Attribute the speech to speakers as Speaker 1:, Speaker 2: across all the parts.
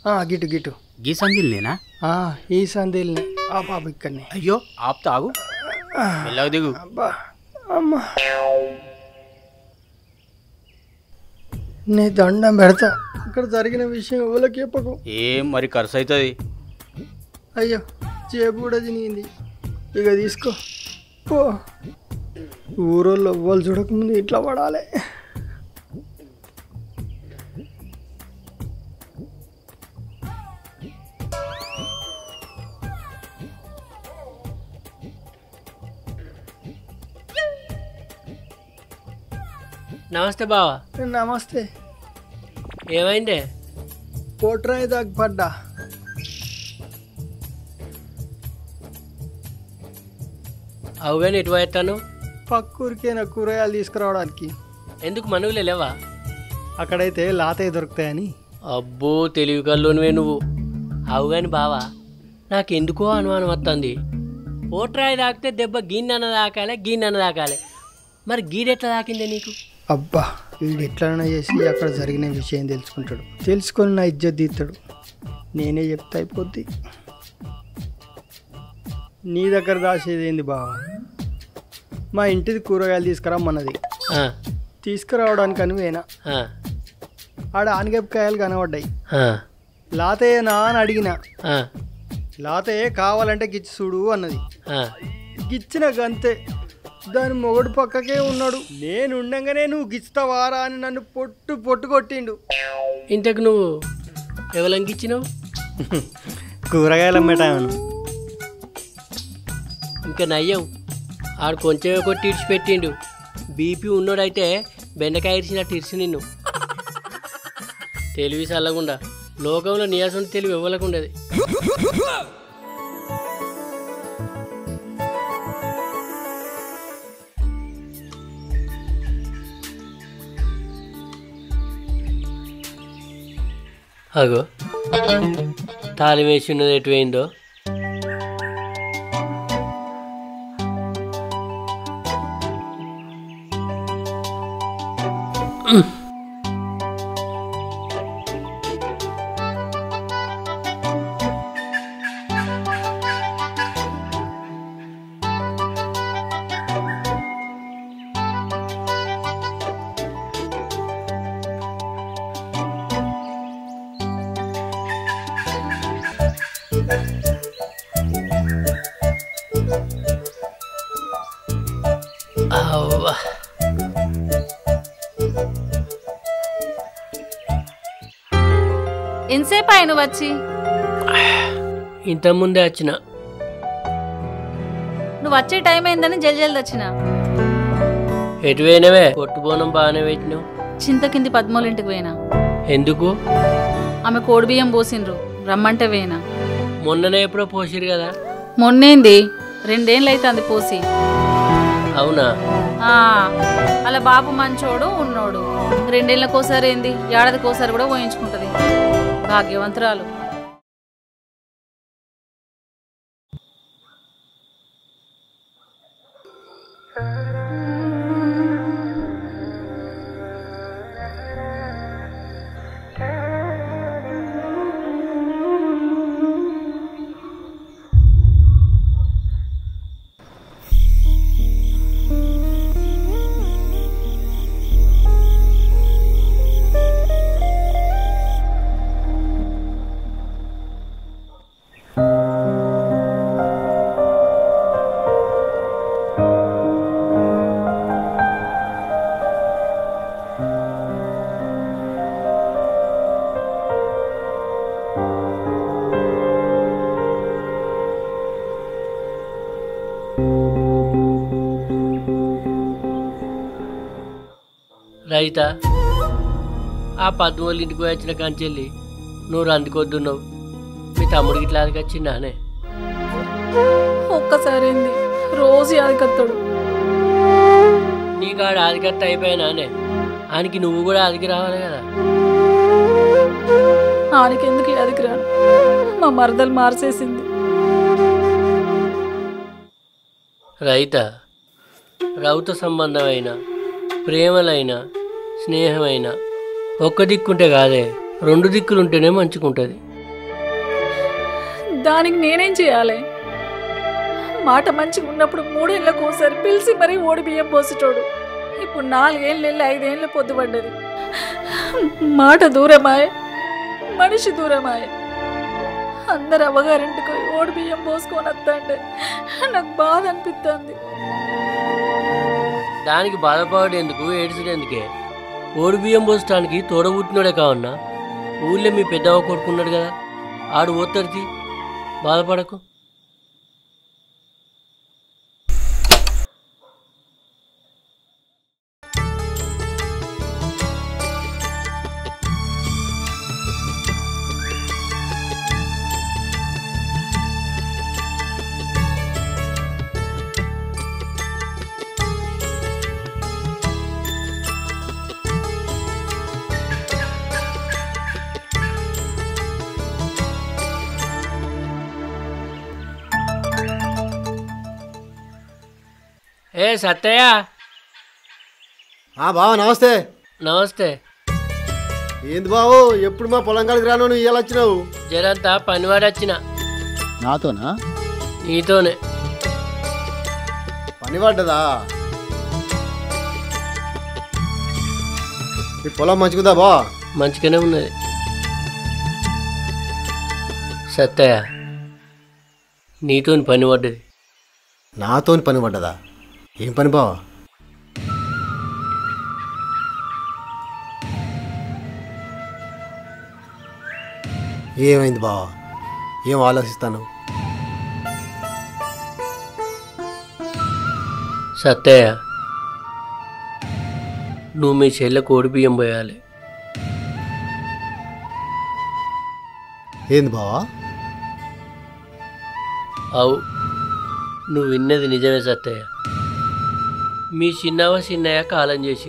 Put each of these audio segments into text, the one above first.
Speaker 1: ఆ, గిటు గిటు
Speaker 2: గీ సందిల్నేనా
Speaker 1: ఆ, ఈ సందేల్ని ఆ పాప ఇక్కడనే
Speaker 2: అయ్యో ఆపుతా ఆగు మెల్లగా దిగు
Speaker 1: అబ్బా అమ్మా నీ దండం పెడతా అక్కడ జరిగిన విషయం ఎవరికి చెప్పకు
Speaker 2: ఏం మరి ఖర్చు అవుతుంది
Speaker 1: అయ్యో చేపు కూడా తినిగింది ఇక తీసుకో పో ఊరోళ్ళు ఎవ్వరు చూడకముందు ఇట్లా పడాలి
Speaker 3: నమస్తే బావా
Speaker 1: నమస్తే
Speaker 3: ఏమైందే
Speaker 1: పోట్రాయి దాకా పడ్డా
Speaker 3: అవుగాని ఎటు పోయేస్తాను
Speaker 1: పక్కూరికే నా కూరగాయలు తీసుకురావడానికి
Speaker 3: ఎందుకు మనవులే లేవా
Speaker 1: అక్కడైతే లాతయ్య దొరుకుతాయని
Speaker 3: అబ్బో తెలివి కల్లోనివే నువ్వు అవుగాని బావా నాకెందుకో అనుమానం వస్తుంది ఓట్రాయి తాకితే దెబ్బ గిన్నెన తాకాలే గిన్నెన తాకాలే మరి గీడెట్లా తాకిందే నీకు
Speaker 1: అబ్బా వీడు ఎట్లైనా చేసి అక్కడ జరిగిన విషయం తెలుసుకుంటాడు తెలుసుకొని నా ఇజ్జత్ తీస్తాడు నేనే చెప్తా అయిపోద్ది నీ దగ్గర దాచేది ఏంది బావ మా ఇంటిది కూరగాయలు తీసుకురమ్మన్నది
Speaker 3: ఆ,
Speaker 1: తీసుకురావడానికి అని పోయినా
Speaker 3: ఆ,
Speaker 1: ఆడ ఆనగపకాయలు కనబడ్డాయి
Speaker 3: ఆ,
Speaker 1: లాతయ్యనా అని అడిగిన
Speaker 3: ఆ,
Speaker 1: లాతయ్య కావాలంటే గిచ్చి చూడు అన్నది
Speaker 3: ఆ.
Speaker 1: గిచ్చిన గంతే దాని మొగడు పక్కకే ఉన్నాడు నేను ఉండంగానే నువ్వు గిచ్చుతావారా అని నన్ను పొట్టు పొట్టు కొట్టిండు
Speaker 3: ఇంతకు నువ్వు ఎవలంకిచ్చినావు
Speaker 1: కూరగాయలు అమ్మేటాను
Speaker 3: ఇంకా నయ్యం ఆడు కొంచెమే కొట్టి ఇడిచిపెట్టిండు బీపీ ఉన్నోడైతే బెండకాయ ఇరిచినట్టు ఇరిచి నిన్ను తెలివి చల్లకుండా లోకంలో నీయాసం తెలివి ఇవ్వలేకుండదు అగో తాళం వేసి ఉన్నది ఎటు పోయిందో అవ్వా
Speaker 4: ఎంతసేపు ఆయన వచ్చి
Speaker 3: ఇంత ముందే వచ్చిన
Speaker 4: నువ్వు వచ్చే టైం అయిందని జల్ జల్ది వచ్చిన
Speaker 3: ఎటు పోయినవే పొట్టు బోనం బాగానే పెట్టినావు
Speaker 4: చింత కింది పద్మూల ఇంటికి పోయినా
Speaker 3: ఎందుకు
Speaker 4: ఆమె కోడి బియ్యం పోసిండ్రు రమ్మంటే పోయినా
Speaker 3: మొన్ననే ఎప్పుడో పోసిరు కదా
Speaker 4: మొన్నేంది రెండేళ్ళు అవుతుంది పోసి
Speaker 3: అవునా
Speaker 4: ఆ, అలా బాబు మంచోడు ఉన్నోడు రెండేళ్ళకోసారి ఏంది ఏడాదికోసారి కూడా పోయించుకుంటది భాగ్యవంతురాలు
Speaker 3: రైత ఆ పద్మూల ఇంటికి పోయి వచ్చిన కంచెల్లి నువ్వు రందుకొద్దున్నావు మీ తమ్ముడికి ఇట్లా అదికొచ్చిందానే
Speaker 4: ఒక్కసారి ఏంది రోజు యాదకత్తాడు
Speaker 3: నీకు ఆడ ఆదికట్ట అయిపోయినానే ఆయనకి నువ్వు కూడా ఆదికి రావాలి కదా
Speaker 4: ఆడికెందుకు యాదకి రాను మా మరదలు మార్చేసింది
Speaker 3: రైత రౌత సంబంధమైన ప్రేమలైన స్నేహమైన ఒక్క దిక్కుంటే కాదే రెండు దిక్కులుంటేనే మంచుకుంటుంది
Speaker 4: దానికి నేనేం చేయాలి మాట మంచిగా ఉన్నప్పుడు మూడేళ్ళకు ఒకసారి పిలిచి మరీ ఓడి బియ్యం పోసేటోడు ఇప్పుడు నాలుగేళ్ళు వెళ్ళి ఐదేళ్ళు పొద్దుపడ్డది మాట దూరమాయే మనిషి దూరమాయే అందరు అవ్వగారింటికి పోయి ఓడి బియ్యం పోసుకొని వస్తా అంటే నాకు బాధ అనిపిస్తుంది
Speaker 3: దానికి బాధపడేందుకు ఏడ్చడేందుకే ఓడి బియ్యం పోసడానికి తోడబుట్టినోడే కావన్నా ఊళ్ళో మీ పెద్దవ కొడుకున్నాడు కదా ఆడు ఓతడికి బాధపడకు ఏ సత్తయ్య
Speaker 5: ఆ బావ నమస్తే
Speaker 3: నమస్తే
Speaker 5: ఏంది బావు ఎప్పుడు మా పొలం కాడికి రాను నువ్వు ఇవాళ వచ్చినావు
Speaker 3: జరంతా పనివాడొచ్చిన
Speaker 5: నాతోనా
Speaker 3: నీతోనే
Speaker 5: పని పడ్డదా ఈ పొలం మంచిగుందా బా
Speaker 3: మంచిగానే ఉన్నది సత్తయ్య నీతోని పని పడ్డది
Speaker 5: నాతోని పని పడ్డదా ఏం పని బావా ఏమైంది బావా ఏం ఆలోచిస్తాను
Speaker 3: సత్తయ్య నువ్వు మీ చెల్లె కోడి బియ్యం పోయాలి
Speaker 5: ఏంది బావా
Speaker 3: అవు నువ్వు విన్నది నిజమే సత్తయ్య మీ చిన్నవ చిన్నయ్య కాలం చేసి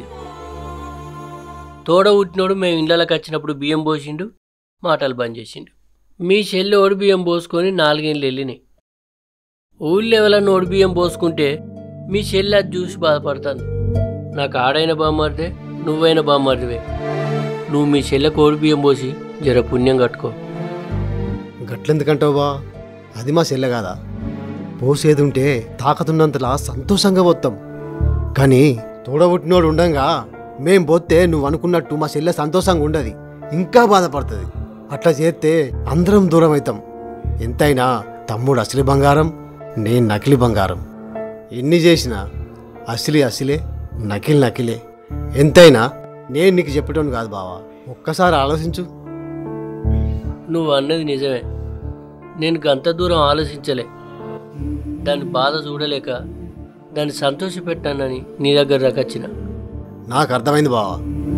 Speaker 3: తోడ ఉట్టినోడు మేము ఇళ్ళకి వచ్చినప్పుడు బియ్యం పోసిండు మాటలు బంద్ చేసిండు మీ చెల్లి ఓడి బియ్యం పోసుకొని నాలుగేళ్ళు వెళ్ళినాయి ఊళ్ళో ఎవరన్నా ఓడి బియ్యం పోసుకుంటే మీ చెల్లి అది చూసి బాధపడుతుంది నాకు ఆడైన బామ్మరిదే నువ్వైన బామ్మరిదివే నువ్వు మీ చెల్లె కోడి బియ్యం పోసి జర పుణ్యం కట్టుకో
Speaker 5: గట్లెందుకంటావు బా అది మా చెల్లె కాదా పోసేది ఉంటే తాకతున్నంతలా సంతోషంగా పోతాం కానీ తోడబుట్టినోడు ఉండంగా మేం పోతే నువ్వు అనుకున్నట్టు మా చెల్లె సంతోషంగా ఉండదు ఇంకా బాధపడుతుంది అట్లా చేస్తే అందరం దూరం అవుతాం ఎంతైనా తమ్ముడు అసలి బంగారం నేను నకిలీ బంగారం ఎన్ని చేసినా అసలి అసలే నకిలి నకిలే ఎంతైనా నేను నీకు చెప్పేటోను కాదు బావా ఒక్కసారి ఆలోచించు
Speaker 3: నువ్వు అన్నది నిజమే నేను గంత దూరం ఆలోచించలే దాని బాధ చూడలేక దాన్ని సంతోషపెట్టానని నీ దగ్గర రకొచ్చిన
Speaker 5: నాకు అర్థమైంది బావా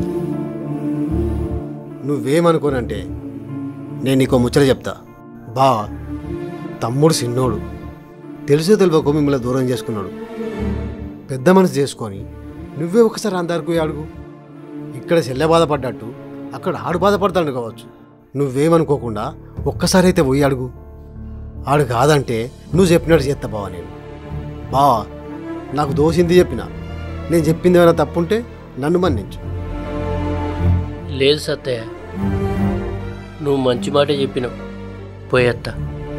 Speaker 5: నువ్వేమనుకోనంటే నేను నీకో ముచ్చట చెప్తా బావా తమ్ముడు చిన్నోడు తెలుసో తెలియకో మిమ్మల్ని దూరం చేసుకున్నాడు పెద్ద మనసు చేసుకొని నువ్వే ఒకసారి అందరికి పోయి అడుగు ఇక్కడ చెల్లె బాధపడ్డట్టు అక్కడ ఆడు బాధపడతాడు కావచ్చు నువ్వేమనుకోకుండా ఒక్కసారి అయితే పోయి అడుగు ఆడు కాదంటే నువ్వు చెప్పినట్టు చేస్తా బావా నేను బావా నాకు దోషింది చెప్పిన నేను చెప్పింది ఏమైనా తప్పుంటే నన్ను మన్నించు
Speaker 3: లేదు సత్తయ్య నువ్వు మంచి మాట చెప్పినావు పోయేత్తా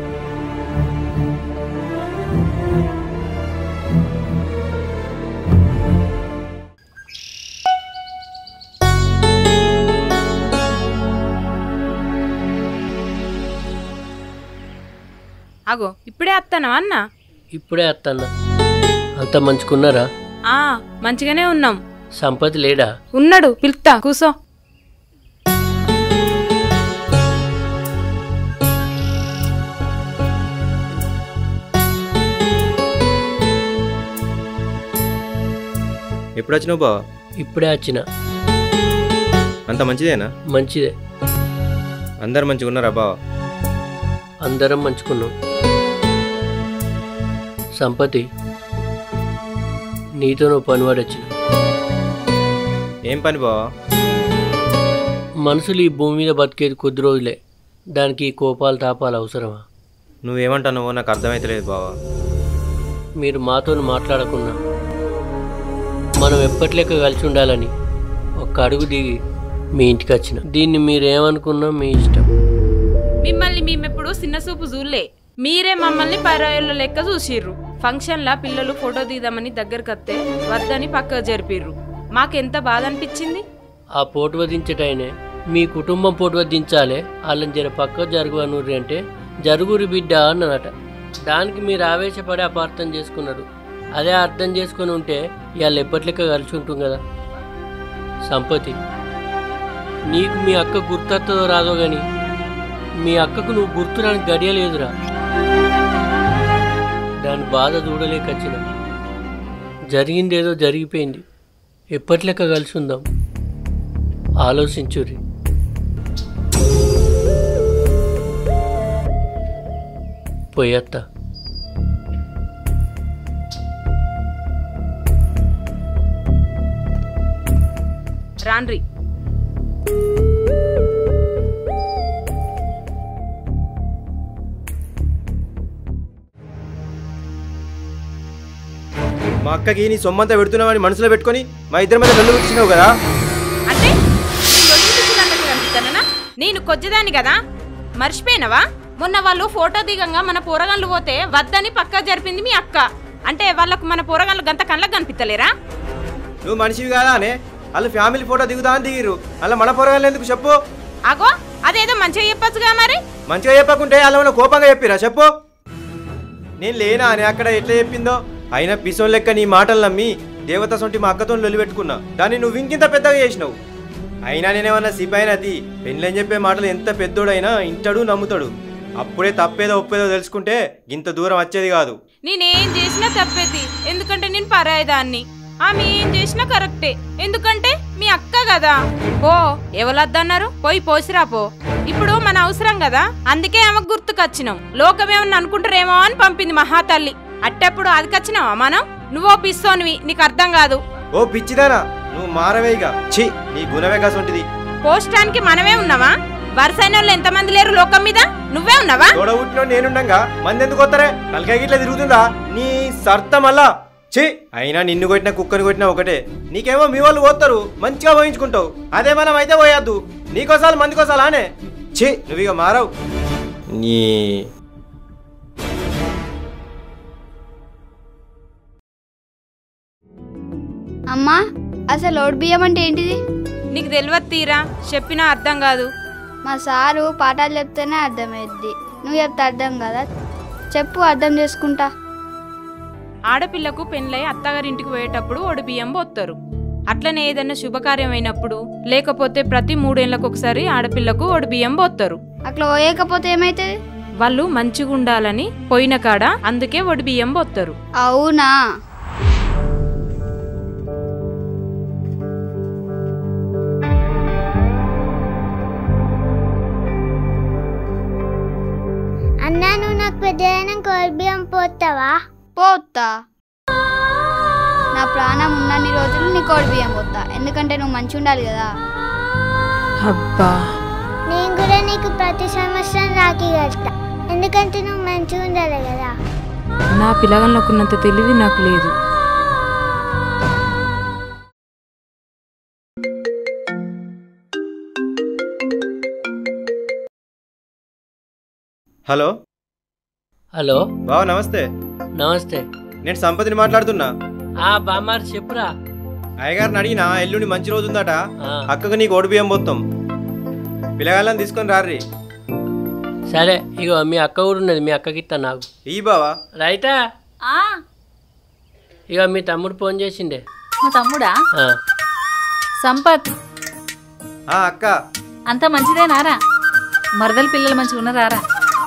Speaker 6: అగో ఇప్పుడే వస్తాను అన్న
Speaker 3: ఇప్పుడే అత్తన్న అంత మంచుకున్నారా
Speaker 6: ఆ మంచిగానే ఉన్నాం
Speaker 3: సంపతి లేడా
Speaker 6: ఉన్నాడు పిలుస్తా కూసో
Speaker 7: ఎప్పుడు వచ్చినావు బావ
Speaker 3: ఇప్పుడే వచ్చిన
Speaker 7: అంత మంచిదేనా
Speaker 3: మంచిదే
Speaker 7: అందరు మంచిగా ఉన్నారా బావ
Speaker 3: అందరం మంచుకున్నాం సంపతి నీతో నువ్వు పనివాడొచ్చిన
Speaker 7: ఏం పని బావ
Speaker 3: మనుషులు ఈ భూమి మీద బతికేది కొద్ది రోజులే దానికి ఈ కోపాలు తాపాలు అవసరమా
Speaker 7: నువ్వేమంటున్నావో నాకు అర్థమైతలేదు బావ
Speaker 3: మీరు మాతో మాట్లాడకున్నా మనం ఎప్పటిలెక్క కలిసి ఉండాలని ఒక్క అడుగు దిగి మీ ఇంటికి వచ్చిన దీన్ని మీరేమనుకున్నా మీ ఇష్టం
Speaker 6: మిమ్మల్ని మేమెప్పుడు చిన్న చూపు చూడలే మీరే మమ్మల్ని పరాయోళ్ళ లెక్క చూసిర్రు ఫంక్షన్లా పిల్లలు ఫోటో తీద్దామని దగ్గరకు వస్తే వద్దని పక్కకు జరిపిర్రు మాకెంత బాధ అనిపించింది
Speaker 3: ఆ పోటు వధించటైనే మీ కుటుంబం పోటు వధించాలే వాళ్ళని జర పక్క జరుగునుర్రి అంటే జరుగురి బిడ్డ అన్నదట దానికి మీరు ఆవేశపడి అపార్థం చేసుకున్నారు అదే అర్థం చేసుకుని ఉంటే ఇవాళ ఎప్పటిలెక్క కలిసి ఉంటుంది కదా సంపతి నీకు మీ అక్క గుర్తొస్తుందో రాదో గాని మీ అక్కకు నువ్వు గుర్తురానికి గడియలేదురా దాని బాధ చూడలేకొచ్చిన జరిగిందేదో జరిగిపోయింది ఎప్పటిలెక్క కలిసి ఉందాం ఆలోచించురి పోయత్తా
Speaker 6: రాన్రి
Speaker 7: మా అక్కకి నీ సొమ్మంతా పెడుతున్నామని మనసులో పెట్టుకొని మా ఇద్దరి మీద వెళ్ళు వచ్చినావు కదా
Speaker 6: అంటే నేను లొల్లి పిచ్చిదాన్నట్టు కనిపిస్తానా నేను కొజ్జదాన్ని కదా మర్చిపోయినవా మొన్న వాళ్ళు ఫోటో దిగంగా మన పోరగాళ్ళు పోతే వద్దని పక్క జరిపింది మీ అక్క అంటే వాళ్ళకు మన పోరగాళ్ళు గంత కళ్ళకు కనిపిస్తలేరా
Speaker 7: నువ్వు మనిషివి కాదా అనే వాళ్ళు ఫ్యామిలీ ఫోటో దిగుదా అని దిగిరు అలా మన పొరగాళ్ళు ఎందుకు చెప్పు
Speaker 6: అగో అదేదో మంచిగా చెప్పొచ్చుగా మరి
Speaker 7: మంచిగా చెప్పకుంటే అలా ఉన్న కోపంగా చెప్పిరా చెప్పు నేను లేనా అని అక్కడ ఎట్లా చెప్పిందో అయినా పిసోన్ లెక్క నీ మాటలు నమ్మి దేవత సొంటి మా అక్కతో లొల్లి పెట్టుకున్నా దాన్ని నువ్వు ఇంకింత పెద్దగా చేసినావు అయినా నేనేమన్నా సిపాయినది పెళ్ళని చెప్పే మాటలు ఎంత పెద్దోడైనా ఇంటడు నమ్ముతాడు అప్పుడే తప్పేదో ఒప్పేదో తెలుసుకుంటే ఇంత దూరం వచ్చేది కాదు
Speaker 6: నేనేం చేసినా తప్పేది ఎందుకంటే నేను పరాయిదాన్ని ఆమె ఏం చేసినా కరెక్టే ఎందుకంటే మీ అక్క కదా పో ఎవరొద్దన్నారు పోయి పోసిరా పో ఇప్పుడు మన అవసరం కదా అందుకే ఆమెకు గుర్తుకొచ్చినాం లోకమేమన్నా అనుకుంటారేమో అని పంపింది మహాతల్లి అట్టప్పుడు అదికొచ్చినావా మనం నువ్వో పిస్తోనివి నీకు అర్థం కాదు
Speaker 7: ఓ పిచ్చిదానా నువ్వు మారవేయిగా ఛీ నీ గుణమే కాసుంటిది
Speaker 6: పోస్టానికి మనమే ఉన్నావా వరుసైన వాళ్ళు ఎంతమంది లేరు లోకం మీద నువ్వే ఉన్నావా
Speaker 7: తోడ పుట్టినో నేనుండగా మంది ఎందుకు వస్తారే తలకాయ గిట్ల తిరుగుతుందా నీ సర్త మళ్ళా ఛీ అయినా నిన్ను కొట్టిన కుక్కని కొట్టినా ఒకటే నీకేమో మీ వాళ్ళు పోతారు మంచిగా పోయించుకుంటావు అదే మనం అయితే పోయొద్దు నీకోసాలు మంది కోసాలు ఆనే ఛీ నువ్వు ఇక మారవు నీ
Speaker 8: అమ్మా అసలు లోడ్ బియ్యం అంటే ఏంటిది
Speaker 6: నీకు తెలియదు తీరా చెప్పినా అర్థం కాదు
Speaker 8: మా సారు పాఠాలు చెప్తేనే అర్థమైద్ది నువ్వు చెప్తే అర్థం కదా చెప్పు అర్థం చేసుకుంటా
Speaker 6: ఆడపిల్లకు పెళ్ళై అత్తగారింటికి పోయేటప్పుడు ఒడి బియ్యం పోస్తారు అట్లనే ఏదైనా శుభకార్యం అయినప్పుడు లేకపోతే ప్రతి మూడేళ్లకు ఒకసారి ఆడపిల్లకు ఒడి బియ్యం పోస్తారు
Speaker 8: అట్లా పోయకపోతే ఏమైతుంది
Speaker 6: వాళ్ళు మంచిగా ఉండాలని పోయిన కాడ అందుకే ఒడి బియ్యం పోస్తారు
Speaker 8: అవునా
Speaker 9: అన్నా నువ్వు నాకు పెద్దదైనా కోడి బియ్యం పోతావా
Speaker 8: పోతా నా ప్రాణం ఉన్నన్ని రోజులు నీ కోడి బియ్యం పోతా ఎందుకంటే నువ్వు మంచి ఉండాలి కదా
Speaker 6: అబ్బా
Speaker 9: నేను కూడా నీకు ప్రతి సంవత్సరం రాఖీ కడతా ఎందుకంటే నువ్వు మంచిగా ఉండాలి కదా
Speaker 6: నా పిల్లగాళ్ళకున్నంత తెలివి నాకు లేదు
Speaker 7: హలో
Speaker 3: హలో
Speaker 7: బావ నమస్తే
Speaker 3: నమస్తే
Speaker 7: నేను సంపతిని మాట్లాడుతున్నా
Speaker 3: ఆ బామ్మారు చెప్పురా
Speaker 7: అయ్యగారిని అడిగినా ఎల్లుండి మంచి రోజు ఉందట
Speaker 3: ఆ,
Speaker 7: అక్కకు నీకు ఓడి బియ్యం పోతాం పిల్లగాళ్ళని తీసుకొని రారి
Speaker 3: సరే ఇగో మీ అక్క కూడా ఉన్నది మీ అక్కకి ఇస్తా నాకు
Speaker 7: ఈ బావా
Speaker 3: రైటా
Speaker 4: ఆ,
Speaker 3: ఇక మీ తమ్ముడు ఫోన్ చేసిండే
Speaker 4: మా తమ్ముడా
Speaker 3: ఆ,
Speaker 4: సంపత్
Speaker 7: ఆ అక్క
Speaker 4: అంత మంచిదేనారా మరదల పిల్లలు మంచిగా ఉన్నారా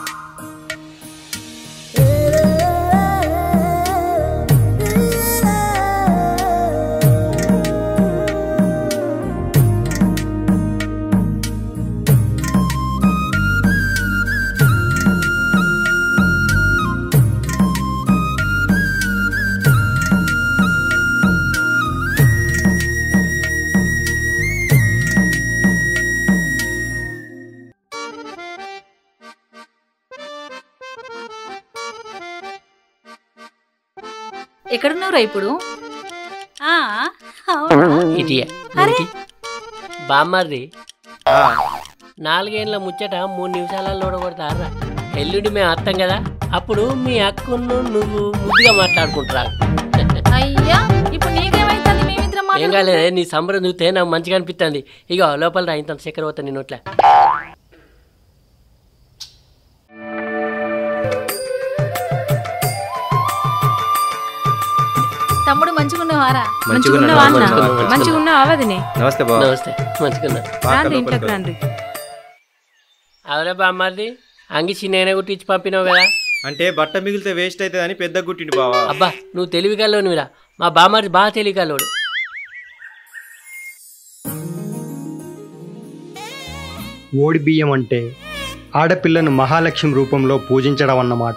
Speaker 4: ఎక్కడున్నావురా ఇప్పుడు ఆ, అవునా?
Speaker 3: ఇది
Speaker 4: అరే.
Speaker 3: బామ్మారిది
Speaker 7: ఆ,
Speaker 3: నాలుగేళ్ళ ముచ్చట మూడు నిమిషాలలో ఓడగొడతారా ఎల్లుండి మేము అత్తం కదా అప్పుడు మీ అక్కును నువ్వు ముద్దుగా మాట్లాడుకుంటారా
Speaker 4: అయ్యా ఇప్పుడు నీకేమైతుంది మేమిద్దరం
Speaker 3: ఏం
Speaker 4: మాట్లాడుకుంటే?
Speaker 3: కాలేదే నీ సంబరం చూస్తే నాకు మంచిగా అనిపిస్తుంది ఇక లోపల రా ఇంత చక్కెర పోతా నీ నోట్ల
Speaker 4: తమ్ముడు మంచిగున్నావారా
Speaker 7: మంచిగున్నా,
Speaker 6: మంచిగున్నావా అన్న
Speaker 7: మంచిగున్నా.
Speaker 6: మంచిగున్నావా అవదినే
Speaker 7: నమస్తే బావ
Speaker 3: నమస్తే మంచిగా
Speaker 6: రాండి ఇంట్లోకి రండి
Speaker 3: అవరే బామ్మది అంగి చిన్న కుట్టించి పంపినావు కదా
Speaker 7: అంటే బట్ట మిగిలితే వేస్ట్ అవుతుంది అని పెద్ద గుట్టిండు బావా
Speaker 3: అబ్బా నువ్వు తెలివి కల్లోనివిరా మా బామ్మది బాగా తెలివి కల్లోడు
Speaker 1: ఓడి బియ్యం అంటే ఆడపిల్లను మహాలక్ష్మి రూపంలో పూజించడం అన్నమాట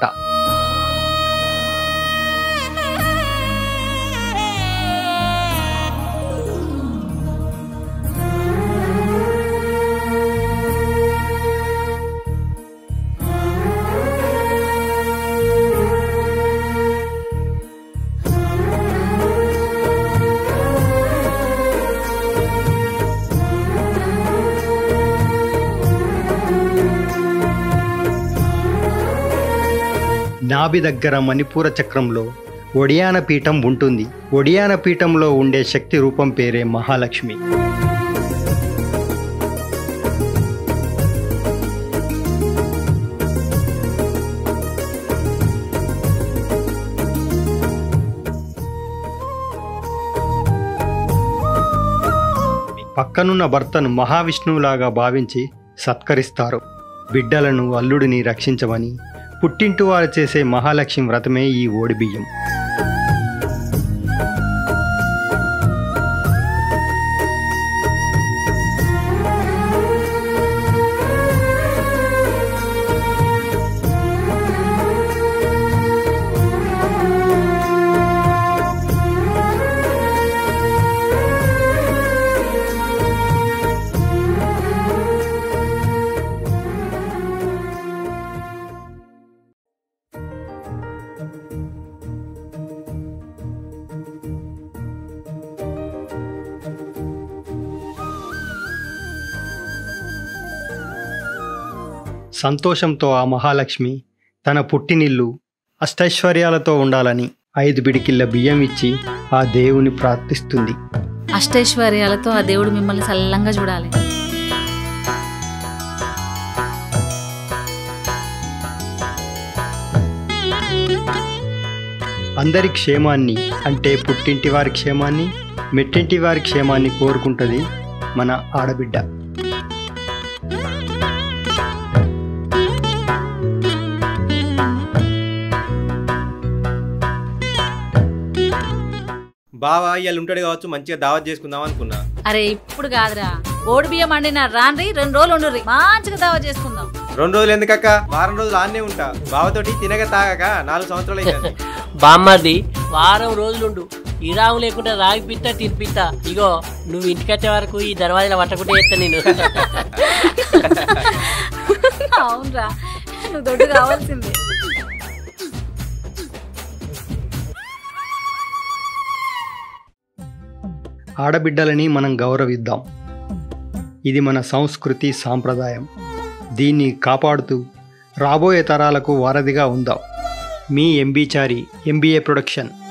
Speaker 1: నాభి దగ్గర మణిపూర చక్రంలో ఒడియాన పీఠం ఉంటుంది ఒడియాన పీఠంలో ఉండే శక్తి రూపం పేరే మహాలక్ష్మి పక్కనున్న భర్తను మహావిష్ణువులాగా భావించి సత్కరిస్తారు బిడ్డలను అల్లుడిని రక్షించమని పుట్టింటి వారు చేసే మహాలక్ష్మి వ్రతమే ఈ ఓడిబియ్యం సంతోషంతో ఆ మహాలక్ష్మి తన పుట్టినిల్లు అష్టైశ్వర్యాలతో ఉండాలని ఐదు బిడికిళ్ళ బియ్యం ఇచ్చి ఆ దేవుని ప్రార్థిస్తుంది
Speaker 4: అష్టైశ్వర్యాలతో ఆ దేవుడు మిమ్మల్ని సల్లంగా చూడాలి
Speaker 1: అందరి క్షేమాన్ని అంటే పుట్టింటి వారి క్షేమాన్ని మెట్టింటి వారి క్షేమాన్ని కోరుకుంటుంది మన ఆడబిడ్డ
Speaker 7: బావా ఇవాళ ఉంటాడు కావచ్చు మంచిగా దావత్ చేసుకుందాం అనుకున్నా
Speaker 4: అరే ఇప్పుడు కాదురా ఓడి బియ్యం వండిన రాన్రి రెండు రోజులు ఉండుర్రి మంచిగా దావా చేసుకుందాం
Speaker 7: రెండు రోజులు ఎందుకక్క వారం రోజులు ఆన్నే ఉంటా బావతోటి తినక తాగక నాలుగు సంవత్సరాలు అయింది
Speaker 3: బామ్మది వారం రోజులుండు ఇరాము లేకుండా రాగిపిత్తా తినిపిత్తా ఇగో నువ్వు ఇంటికొచ్చే వరకు ఈ దర్వాజలో పట్టకుంటే చేస్తా నేను
Speaker 4: అవునరా నువ్వు దొడ్డు కావాల్సిందే
Speaker 1: ఆడబిడ్డలని మనం గౌరవిద్దాం ఇది మన సంస్కృతి సాంప్రదాయం దీన్ని కాపాడుతూ రాబోయే తరాలకు వారధిగా ఉందాం మీ ఎంబీచారి ఎంబీఏ ప్రొడక్షన్